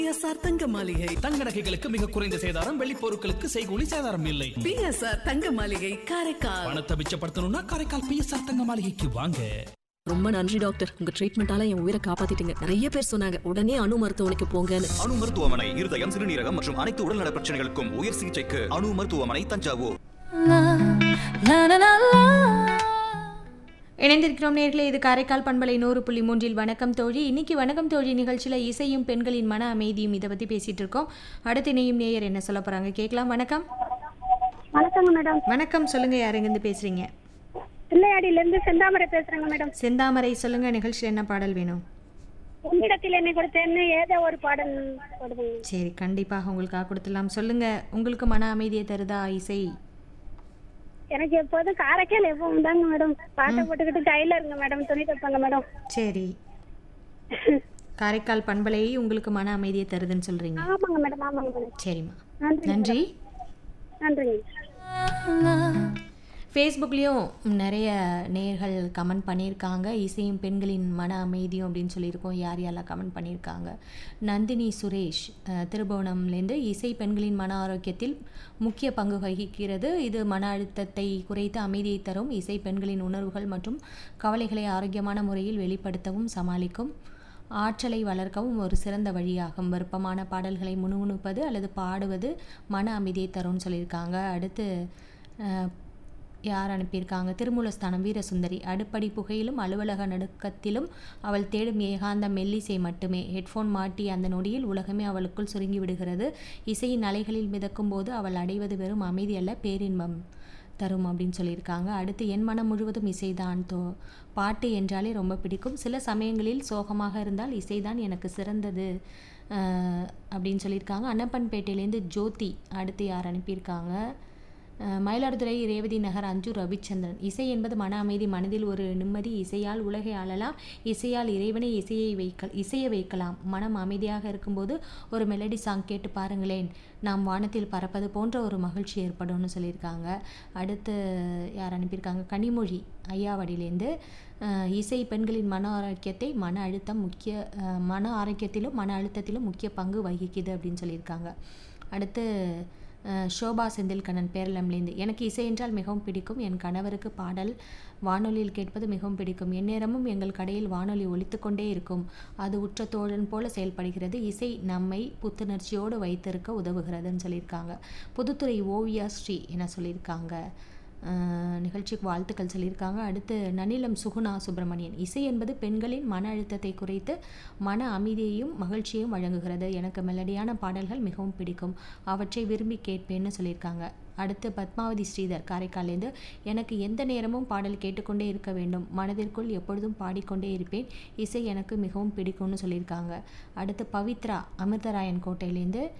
PSR தங்க மாளிகை தங்க நகைகளுக்கு மிக குறைந்த சேதாரம் வெள்ளி பொருட்களுக்கு செய்கூலி சேதாரம் இல்லை பிஎஸ்ஆர் தங்க மாளிகை காரைக்கால் பணத்தை மிச்சப்படுத்தணும்னா காரைக்கால் பிஎஸ்ஆர் தங்க மாளிகைக்கு வாங்க ரொம்ப நன்றி டாக்டர் உங்க ட்ரீட்மெண்டால என் உயிரை காப்பாத்திட்டீங்க நிறைய பேர் சொன்னாங்க உடனே அணு மருத்துவமனைக்கு போங்கன்னு அணு மருத்துவமனை இருதயம் சிறுநீரகம் மற்றும் அனைத்து உடல்நல பிரச்சனைகளுக்கும் உயர் சிகிச்சைக்கு அணு மருத்துவமனை தஞ்சாவூர் இணைந்திருக்கிறோம் நேர்களே இது காரைக்கால் பண்பலை நூறு புள்ளி மூன்றில் வணக்கம் தோழி இன்னைக்கு வணக்கம் தோழி நிகழ்ச்சியில் இசையும் பெண்களின் மன அமைதியும் இதை பற்றி பேசிட்டு இருக்கோம் அடுத்து இணையும் நேயர் என்ன சொல்ல போறாங்க கேட்கலாம் வணக்கம் வணக்கங்க மேடம் வணக்கம் சொல்லுங்க யாருங்கிருந்து பேசுறீங்க பிள்ளையாடியில இருந்து செந்தாமரை பேசுறேங்க மேடம் செந்தாமரை சொல்லுங்க நிகழ்ச்சியில் என்ன பாடல் வேணும் உன்னிடத்தில் என்னை கொடுத்தேன்னு ஏதோ ஒரு பாடல் போடுதுங்க சரி கண்டிப்பாக உங்களுக்காக கொடுத்துடலாம் சொல்லுங்க உங்களுக்கு மன அமைதியை தருதா இசை எனக்கு எப்போதும் காரைக்கால் எப்பவும் தாங்க மேடம் பாட்டை போட்டுக்கிட்டு கையில இருங்க மேடம் துணி தைப்பாங்க மேடம் சரி காரைக்கால் பண்பலை உங்களுக்கு மன அமைதியை தருதுன்னு சொல்றீங்க ஆமாங்க மேடம் ஆமாங்க மேடம் சரிம்மா நன்றி நன்றி நன்றிங்க ஃபேஸ்புக்லேயும் நிறைய நேர்கள் கமெண்ட் பண்ணியிருக்காங்க இசையும் பெண்களின் மன அமைதியும் அப்படின்னு சொல்லியிருக்கோம் யார் யாரெல்லாம் கமெண்ட் பண்ணியிருக்காங்க நந்தினி சுரேஷ் அஹ், திருபுவனம்லேருந்து இசை பெண்களின் மன ஆரோக்கியத்தில் முக்கிய பங்கு வகிக்கிறது இது மன அழுத்தத்தை குறைத்து அமைதியை தரும் இசை பெண்களின் உணர்வுகள் மற்றும் கவலைகளை ஆரோக்கியமான முறையில் வெளிப்படுத்தவும் சமாளிக்கும் ஆற்றலை வளர்க்கவும் ஒரு சிறந்த வழியாகும் விருப்பமான பாடல்களை முணுமுணுப்பது அல்லது பாடுவது மன அமைதியை தரும்னு சொல்லியிருக்காங்க அடுத்து அஹ், யார் அனுப்பியிருக்காங்க திருமூலஸ்தானம் வீரசுந்தரி அடுப்படி புகையிலும் அலுவலக நடுக்கத்திலும் அவள் தேடும் ஏகாந்த மெல்லிசை மட்டுமே ஹெட்ஃபோன் மாட்டி அந்த நொடியில் உலகமே அவளுக்குள் சுருங்கி விடுகிறது இசையின் அலைகளில் மிதக்கும் போது அவள் அடைவது வெறும் அமைதி அல்ல பேரின்பம் தரும் அப்படின்னு சொல்லியிருக்காங்க அடுத்து என் மனம் முழுவதும் இசைதான் தோ பாட்டு என்றாலே ரொம்ப பிடிக்கும் சில சமயங்களில் சோகமாக இருந்தால் இசைதான் எனக்கு சிறந்தது அஹ், அப்படின்னு சொல்லியிருக்காங்க அன்னப்பன்பேட்டையிலேருந்து ஜோதி அடுத்து யார் அனுப்பியிருக்காங்க அஹ் மயிலாடுதுறை ரேவதி நகர் அஞ்சு ரவிச்சந்திரன் இசை என்பது மன அமைதி மனதில் ஒரு நிம்மதி இசையால் உலகை ஆளலாம் இசையால் இறைவனை இசையை வைக்க இசைய வைக்கலாம் மனம் அமைதியாக இருக்கும்போது ஒரு மெலடி சாங் கேட்டு பாருங்களேன் நாம் வானத்தில் பறப்பது போன்ற ஒரு மகிழ்ச்சி ஏற்படும்னு சொல்லியிருக்காங்க அடுத்து யார் அனுப்பியிருக்காங்க கனிமொழி ஐயாவடியிலேருந்து அஹ் இசை பெண்களின் மன ஆரோக்கியத்தை மன அழுத்தம் முக்கிய அஹ் மன ஆரோக்கியத்திலும் மன அழுத்தத்திலும் முக்கிய பங்கு வகிக்குது அப்படின்னு சொல்லியிருக்காங்க அடுத்து அஹ் ஷோபா செந்தில்கண்ணன் பேரளம்லேருந்து எனக்கு இசை என்றால் மிகவும் பிடிக்கும் என் கணவருக்கு பாடல் வானொலியில் கேட்பது மிகவும் பிடிக்கும் எந்நேரமும் எங்கள் கடையில் வானொலி ஒலித்துக்கொண்டே இருக்கும் அது உற்ற தோழன் போல செயல்படுகிறது இசை நம்மை புத்துணர்ச்சியோடு வைத்திருக்க உதவுகிறதுன்னு சொல்லியிருக்காங்க புதுத்துறை ஓவியா ஸ்ரீ என சொல்லியிருக்காங்க அஹ் நிகழ்ச்சிக்கு வாழ்த்துக்கள் சொல்லியிருக்காங்க அடுத்து நனிலம் சுகுணா சுப்பிரமணியன் இசை என்பது பெண்களின் மன அழுத்தத்தை குறைத்து மன அமைதியையும் மகிழ்ச்சியையும் வழங்குகிறது எனக்கு மெலடியான பாடல்கள் மிகவும் பிடிக்கும் அவற்றை விரும்பி கேட்பேன்னு சொல்லியிருக்காங்க அடுத்து பத்மாவதி ஸ்ரீதர் காரைக்கால்லேருந்து எனக்கு எந்த நேரமும் பாடல் கேட்டுக்கொண்டே இருக்க வேண்டும் மனதிற்குள் எப்பொழுதும் பாடிக்கொண்டே இருப்பேன் இசை எனக்கு மிகவும் பிடிக்கும்னு சொல்லியிருக்காங்க அடுத்து பவித்ரா அமிர்தராயன் கோட்டையிலேருந்து